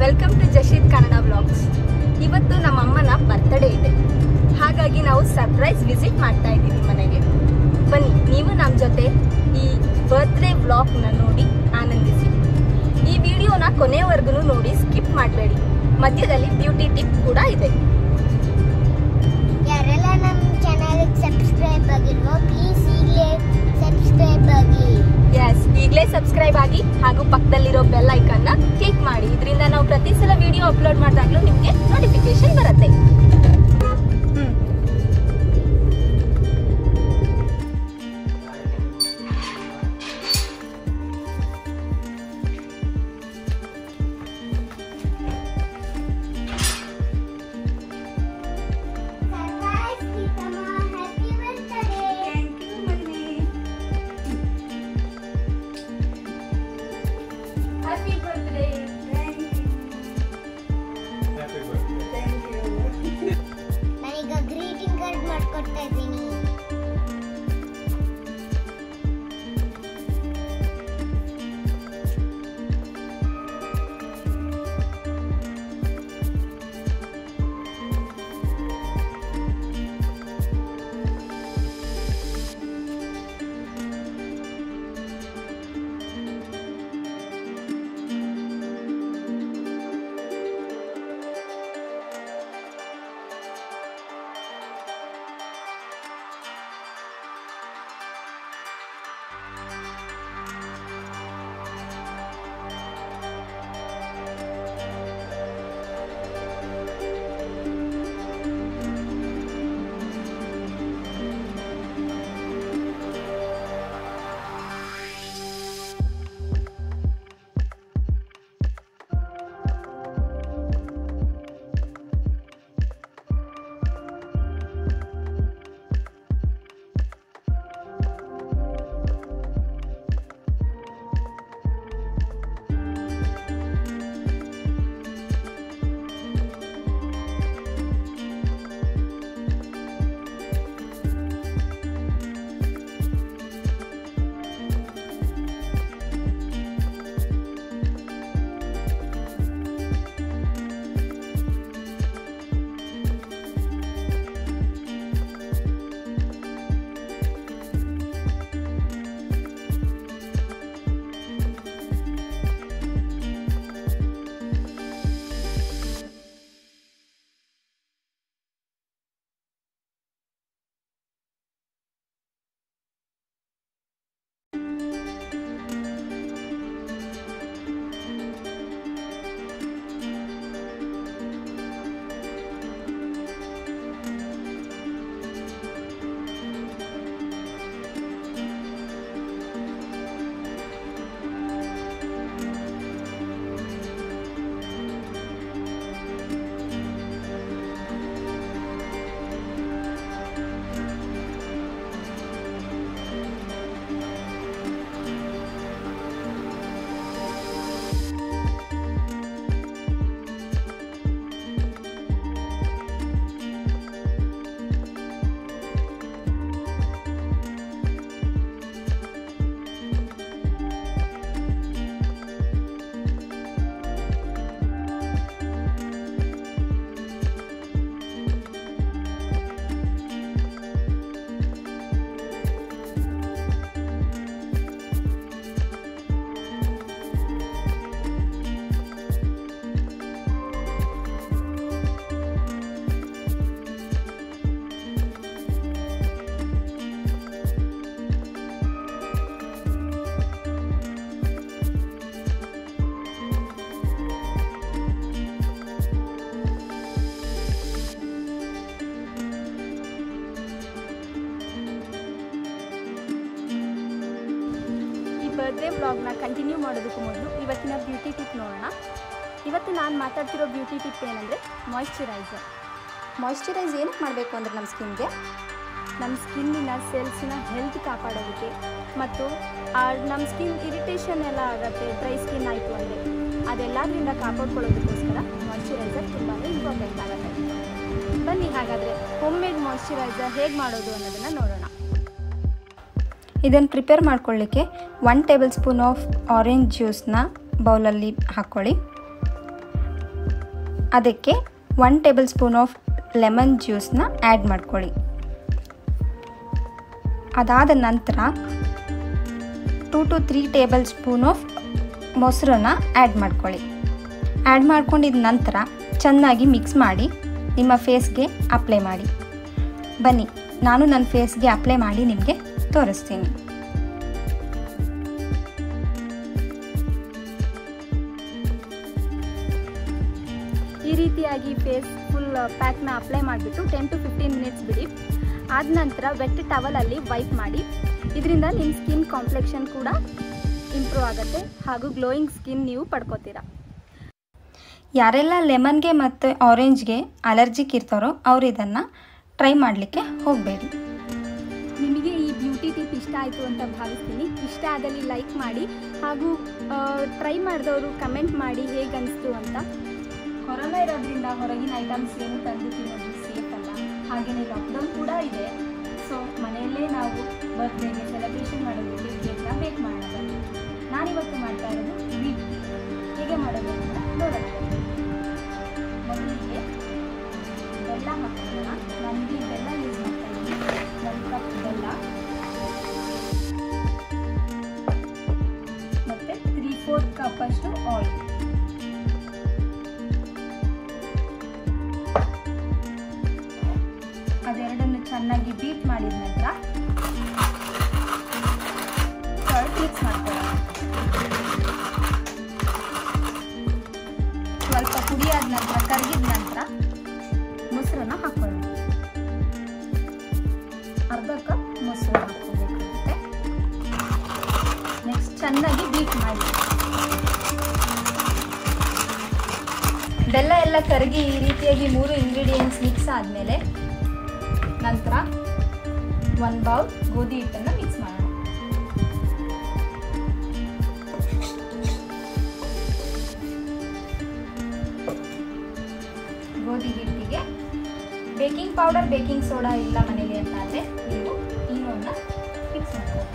Welcome to Jasheed Kannada vlogs ಇವತ್ತು ನಮ್ಮ ಅಮ್ಮನ ಬರ್ತ್ಡೇ ಇದೆ ಹಾಗಾಗಿ ನಾವು ಸರ್ಪ್ರೈಸ್ ವಿಸಿಟ್ ಮಾಡ್ತಾ ಇದ್ದೀವಿ ಮನೆಗೆ ಬನ್ನಿ ನೀವು ನಮ್ಮ ಜೊತೆ ಈ ಬರ್ತ್ಡೇ ವ್ಲಾಗ್ನ ನೋಡಿ ಆನಂದಿಸಿ ಈ ವಿಡಿಯೋನ ಕೊನೆಯವರೆಗೂ ನೋಡಿ ಸ್ಕಿಪ್ ಮಾಡಬೇಡಿ ಮಧ್ಯದಲ್ಲಿ ಬ್ಯೂಟಿ ಟಿಪ್ ಕೂಡ ಇದೆ ಯಾರೆಲ್ಲ ನಮ್ಮ ಚಾನಲ್ಗೆ ಸಬ್ಸ್ಕ್ರೈಬ್ ಆಗಿಲ್ವೋ ಪ್ಲೀಸ್ ಈಗಲೇ ಸಬ್ಸ್ಕ್ರೈಬ್ ಆಗಿ ಎಸ್ ಈಗಲೇ ಸಬ್ಸ್ಕ್ರೈಬ್ ಆಗಿ ಹಾಗೂ ಪಕ್ಕದಲ್ಲಿರೋ ಬೆಲ್ ಐಕನ್ನ ಕ್ಲಿಕ್ ಮಾಡಿ ಇದರಿಂದ ನಾವು ಪ್ರತಿ ಸಲ ವಿಡಿಯೋ ಅಪ್ಲೋಡ್ ಮಾಡಿದಾಗಲೂ ನಿಮಗೆ ನೋಟಿಫಿಕೇಶನ್ ಬರುತ್ತೆ ಹ್ಮ್. Surprise Geethamma happy birthday Happy birthday. ನಾನೀಗ ಗ್ರೀಟಿಂಗ್ ಕಾರ್ಡ್ ಮಾಡ್ಕೊಡ್ತಾ ಇದ್ದೀನಿ ಈ ಬರ್ತ್ಡೇ ವ್ಲಾಗ್ನ ಕಂಟಿನ್ಯೂ ಮಾಡೋದಕ್ಕೂ ಮೊದಲು ಇವತ್ತಿನ ಬ್ಯೂಟಿ ಟಿಪ್ ನೋಡೋಣ ಇವತ್ತು ನಾನು ಮಾತಾಡ್ತಿರೋ ಬ್ಯೂಟಿ ಟಿಪ್ ಏನಂದರೆ ಮಾಯ್ಶ್ಚರೈಸರ್ ಮಾಯ್ಶ್ಚರೈಸ್ ಏನಕ್ಕೆ ಮಾಡಬೇಕು ಅಂದರೆ ನಮ್ಮ ಸ್ಕಿನ್ಗೆ ನಮ್ಮ ಸ್ಕಿನ್ನಿನ ಸೆಲ್ಸಿನ ಹೆಲ್ತ್ ಕಾಪಾಡೋದಕ್ಕೆ ಮತ್ತು ಆ ನಮ್ಮ ಸ್ಕಿನ್ ಇರಿಟೇಷನ್ ಎಲ್ಲ ಆಗುತ್ತೆ ಡ್ರೈ ಸ್ಕಿನ್ ಆಯಿತು ಅಂದರೆ ಅದೆಲ್ಲದರಿಂದ ಕಾಪಾಡ್ಕೊಳ್ಳೋದಕ್ಕೋಸ್ಕರ ಮಾಯ್ಶ್ಚರೈಸರ್ ತುಂಬಾ ಇಂಪಾರ್ಟೆಂಟ್ ಆಗುತ್ತೆ ಬನ್ನಿ ಹಾಗಾದರೆ ಹೋಮ್ ಮೇಡ್ ಮಾಯ್ಶ್ಚರೈಸರ್ ಹೇಗೆ ಮಾಡೋದು ಅನ್ನೋದನ್ನು ನೋಡೋಣ ಇದನ್ನು ಪ್ರಿಪೇರ್ ಮಾಡ್ಕೊಳ್ಳಿಕ್ಕೆ one tablespoon of orange ಜ್ಯೂಸ್ನ ಬೌಲಲ್ಲಿ ಹಾಕ್ಕೊಳ್ಳಿ ಅದಕ್ಕೆ one tablespoon of lemon ಜ್ಯೂಸನ್ನ ಆ್ಯಡ್ ಮಾಡ್ಕೊಳ್ಳಿ ಅದಾದ ನಂತರ two to three tablespoon of ಮೊಸರನ್ನ ಆ್ಯಡ್ ಮಾಡ್ಕೊಳ್ಳಿ ಆ್ಯಡ್ ಮಾಡ್ಕೊಂಡಿದ ನಂತರ ಚೆನ್ನಾಗಿ ಮಿಕ್ಸ್ ಮಾಡಿ ನಿಮ್ಮ ಫೇಸ್ಗೆ ಅಪ್ಲೈ ಮಾಡಿ ಬನ್ನಿ ನಾನು ನನ್ನ ಫೇಸ್ಗೆ ಅಪ್ಲೈ ಮಾಡಿ ನಿಮಗೆ ತೋರಿಸ್ತೀನಿ ಈ ರೀತಿಯಾಗಿ ಫೇಸ್ ಫುಲ್ ಪ್ಯಾಕ್ನ ಅಪ್ಲೈ ಮಾಡಿಬಿಟ್ಟು ಟೆನ್ ಟು ಫಿಫ್ಟೀನ್ ಮಿನಿಟ್ಸ್ ಬಿಡಿ ಆದ ನಂತರ ವೆಟ್ ಟವಲಲ್ಲಿ ವೈಪ್ ಮಾಡಿ ಇದರಿಂದ ನಿಮ್ಮ ಸ್ಕಿನ್ ಕಾಂಪ್ಲೆಕ್ಷನ್ ಕೂಡ ಇಂಪ್ರೂವ್ ಆಗುತ್ತೆ ಹಾಗೂ ಗ್ಲೋಯಿಂಗ್ ಸ್ಕಿನ್ ನೀವು ಪಡ್ಕೋತೀರಾ ಯಾರೆಲ್ಲ ಲೆಮನ್ಗೆ ಮತ್ತು ಆರೆಂಜ್ಗೆ ಅಲರ್ಜಿಕ್ ಇರ್ತಾರೋ ಅವ್ರು ಇದನ್ನು ಟ್ರೈ ಮಾಡಲಿಕ್ಕೆ ಹೋಗಬೇಡಿ ನಿಮಗೆ ಈ ಬ್ಯೂಟಿ ಟಿಪ್ ಇಷ್ಟ ಆಯಿತು ಅಂತ ಭಾವಿಸ್ತೀನಿ ಇಷ್ಟ ಆದಲ್ಲಿ ಲೈಕ್ ಮಾಡಿ ಹಾಗೂ ಟ್ರೈ ಮಾಡಿದವರು ಕಮೆಂಟ್ ಮಾಡಿ ಹೇಗೆ ಅನಿಸ್ತು ಅಂತ ಕೊರೋನಾ ಇರೋದ್ರಿಂದ ಹೊರಗಿನ ಐಟಮ್ಸ್ ಏನು ತಂದು ತಿನ್ನೋದು ಸೇಫ್ ಅಲ್ಲ ಹಾಗೆಯೇ ಲಾಕ್ಡೌನ್ ಕೂಡ ಇದೆ ಸೊ ಮನೆಯಲ್ಲೇ ನಾವು ಬರ್ತ್ಡೇಗೆ ಸೆಲೆಬ್ರೇಷನ್ ಮಾಡೋದಕ್ಕೆ ಕೇಕ್ನ ಬೇಕ್ ಮಾಡೋಣ ನಾನಿವತ್ತು ಮಾಡ್ತಾ ಇರೋದು ಸ್ವೀಟ್ ಹೇಗೆ ಮಾಡೋದು ಅಂತ ನೋಡೋಣ ಮೊದಲಿಗೆ ಬೆಲ್ಲ ಹಾಕೋಣ ನನಗೆ ಬೆಲ್ಲ ಯೂಸ್ ಮಾಡ್ತಾ ಇದ್ದೀನಿ ಒಂದು ಕಪ್ ಬೆಲ್ಲ ಮತ್ತು ತ್ರೀ ಫೋರ್ತ್ ಕಪ್ಪಷ್ಟು ಆಯಿಲ್ ಅದೆರಡನ್ನು ಚೆನ್ನಾಗಿ ಬೀಟ್ ಮಾಡಿದ ನಂತರ ಕರ್ಡ್ ಮಿಕ್ಸ್ ಮಾಡ್ಕೊಳ್ಳೋಣ ಸ್ವಲ್ಪ ಕುಡಿಯಾದ ನಂತರ ಕರಗಿದ ನಂತರ ಮೊಸರನ್ನ ಹಾಕೊಳ್ಳೋಣ ಅರ್ಧ ಕಪ್ ಮೊಸರು ಹಾಕೋಬೇಕಾಗುತ್ತೆ ನೆಕ್ಸ್ಟ್ ಚೆನ್ನಾಗಿ ಬೀಟ್ ಮಾಡಿ ಬೆಲ್ಲ ಎಲ್ಲ ಕರಗಿ ಈ ರೀತಿಯಾಗಿ ಮೂರು ಇಂಗ್ರೀಡಿಯೆಂಟ್ಸ್ ಮಿಕ್ಸ್ ಆದಮೇಲೆ ನಂತರ ಒಂದು ಬೌಲ್ ಗೋಧಿ ಹಿಟ್ಟನ್ನು ಮಿಕ್ಸ್ ಮಾಡೋಣ ಗೋಧಿ ಹಿಟ್ಟಿಗೆ ಬೇಕಿಂಗ್ ಪೌಡರ್ ಬೇಕಿಂಗ್ ಸೋಡಾ ಇಲ್ಲ ಮನೇಲಿ ಅಂತ ಅಂದರೆ ನೀವು ಈನೋನ ಮಿಕ್ಸ್ ಮಾಡ್ಕೊಳ್ಳಿ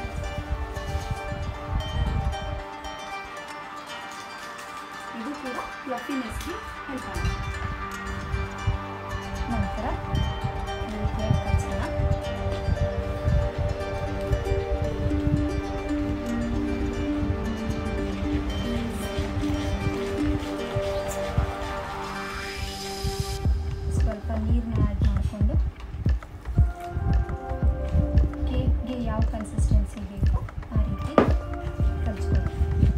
ಇದು ಕೂಡ ಫ್ಲಫಿನೆಸ್ಗೆ ಹೆಲ್ಪ್ ಆಗುತ್ತೆ ನಂತರ ಈ ರೀತಿಯಾಗಿ ಕಲಿಸೋಣ ಸ್ವಲ್ಪ ನೀರನ್ನ ಆ್ಯಡ್ ಮಾಡಿಕೊಂಡು ಕೇಕ್ಗೆ ಯಾವ ಕನ್ಸಿಸ್ಟೆನ್ಸಿ ಬೇಕೋ ಆ ರೀತಿ ಕಲಿಸ್ಕೊಳ್ಳಿ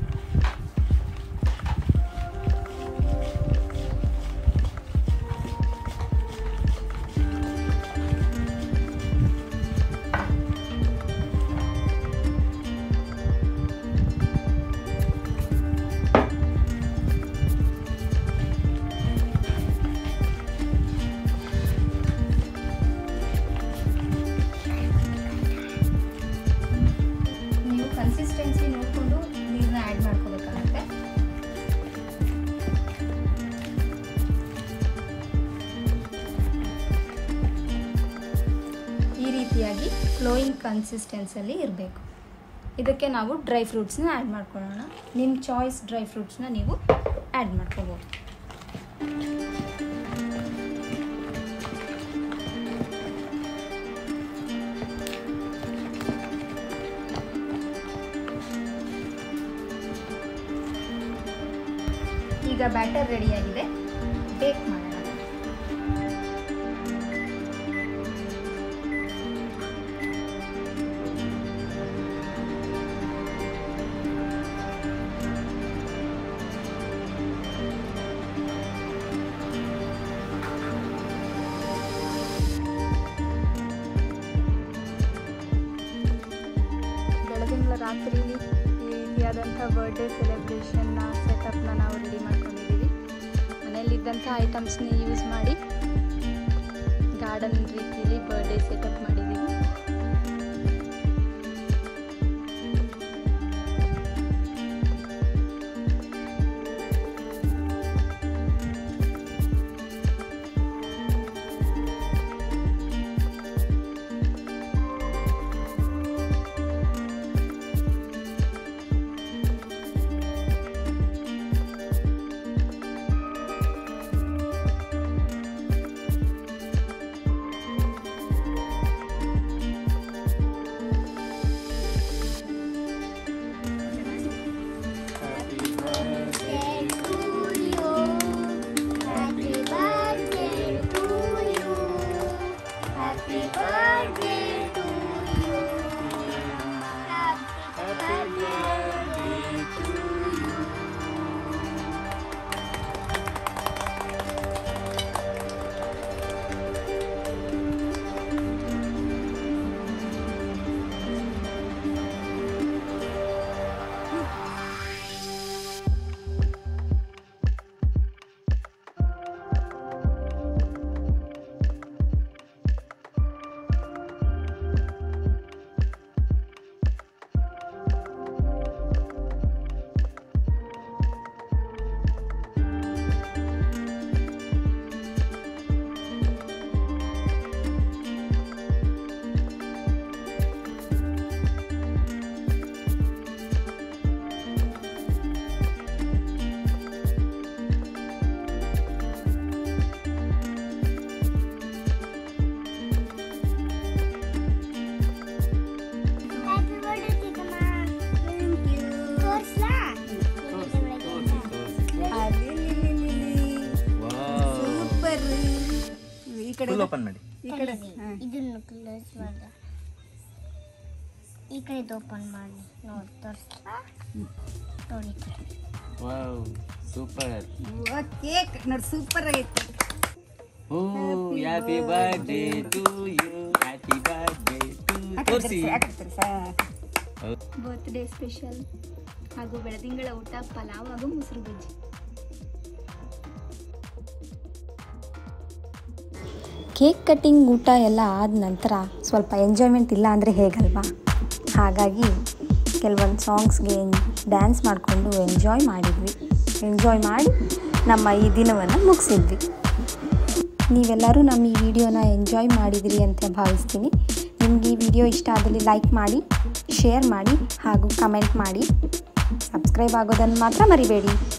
ನೀವು ಕನ್ಸಿಸ್ಟೆನ್ಸಿ ನೋಡಿಕೊಂಡು ನೀರನ್ನ ಆ್ಯಡ್ ಮಾಡ್ಕೋಬೇಕಾಗತ್ತೆ ಈ ರೀತಿಯಾಗಿ ಫ್ಲೋಯಿಂಗ್ ಕನ್ಸಿಸ್ಟೆನ್ಸಲ್ಲಿ ಇರಬೇಕು ಇದಕ್ಕೆ ನಾವು ಡ್ರೈ ಫ್ರೂಟ್ಸ್ನ ಆ್ಯಡ್ ಮಾಡ್ಕೊಳ್ಳೋಣ ನಿಮ್ಮ ಚಾಯ್ಸ್ ಡ್ರೈ ಫ್ರೂಟ್ಸ್ನ ನೀವು ಆ್ಯಡ್ ಮಾಡ್ಕೋಬೋದು ಈಗ ಬ್ಯಾಟರ್ ರೆಡಿಯಾಗಿದೆ ಬೇಕ್ ಮಾಡೋಣ ಬೆಳಗಿನ ರಾತ್ರಿ ಈ ರೀತಿಯಾದಂಥ ಬರ್ಡೇ ಸೆಲೆಬ್ರೇಷನ್ನ ಸೆಟಪ್ನ ನಾವು ರೆಡಿ ಮಾಡ್ಕೊಂಡಿದ್ದೀವಿ ಮನೆಯಲ್ಲಿದ್ದಂಥ ಐಟಮ್ಸ್ನ ಯೂಸ್ ಮಾಡಿ ಗಾರ್ಡನ್ ರೀತಿಯಲ್ಲಿ ಬರ್ಡೇ ಸೆಟಪ್ ಮಾಡಿದ್ದೀವಿ ಕಡೆ ಫುಲ್ ಓಪನ್ ಮಾಡಿ ಈ ಕಡೆ ಹಾ. ಇದನ್ನು ಕ್ಲೋಸ್ ಮಾಡ ಈ ಕಡೆ ಓಪನ್ ಮಾಡಿ ನೋಡಿ ತೋರಿಸಿ ನೋಡಿ ವಾವ್ ಸೂಪರ್ ಓ ಕೇಕ್ ನೋಡಿ ಸೂಪರ್ ಆಗೈತಿ oh happy birthday to you happy birthday to ತೋರಿಸಿ ಬರ್ತ್ಡೇ ಸ್ಪೆಷಲ್ ಹಾಗೂ ಬೆಳದಿಂಗಳ ಊಟ ಪಲಾವ್ ಹಾಗೂ ಮೊಸರು ಬಜ್ಜಿ ಕೇಕ್ ಕಟ್ಟಿಂಗ್ ಊಟ ಎಲ್ಲ ಆದ ನಂತರ ಸ್ವಲ್ಪ ಎಂಜಾಯ್ಮೆಂಟ್ ಇಲ್ಲ ಅಂದರೆ ಹೇಗಲ್ವಾ ಹಾಗಾಗಿ ಕೆಲವೊಂದು ಸಾಂಗ್ಸ್ಗೆ ಡ್ಯಾನ್ಸ್ ಮಾಡಿಕೊಂಡು ಎಂಜಾಯ್ ಮಾಡಿದ್ವಿ ಎಂಜಾಯ್ ಮಾಡಿ ನಮ್ಮ ಈ ದಿನವನ್ನು ಮುಗಿಸಿದ್ವಿ ನೀವೆಲ್ಲರೂ ನಮ್ಮ ಈ ವಿಡಿಯೋನ ಎಂಜಾಯ್ ಮಾಡಿದಿರಿ ಅಂತ ಭಾವಿಸ್ತೀನಿ ನಿಮ್ಗೆ ಈ ವಿಡಿಯೋ ಇಷ್ಟ ಆದಲ್ಲಿ ಲೈಕ್ ಮಾಡಿ ಶೇರ್ ಮಾಡಿ ಹಾಗೂ ಕಮೆಂಟ್ ಮಾಡಿ ಸಬ್ಸ್ಕ್ರೈಬ್ ಆಗೋದನ್ನು ಮಾತ್ರ ಮರಿಬೇಡಿ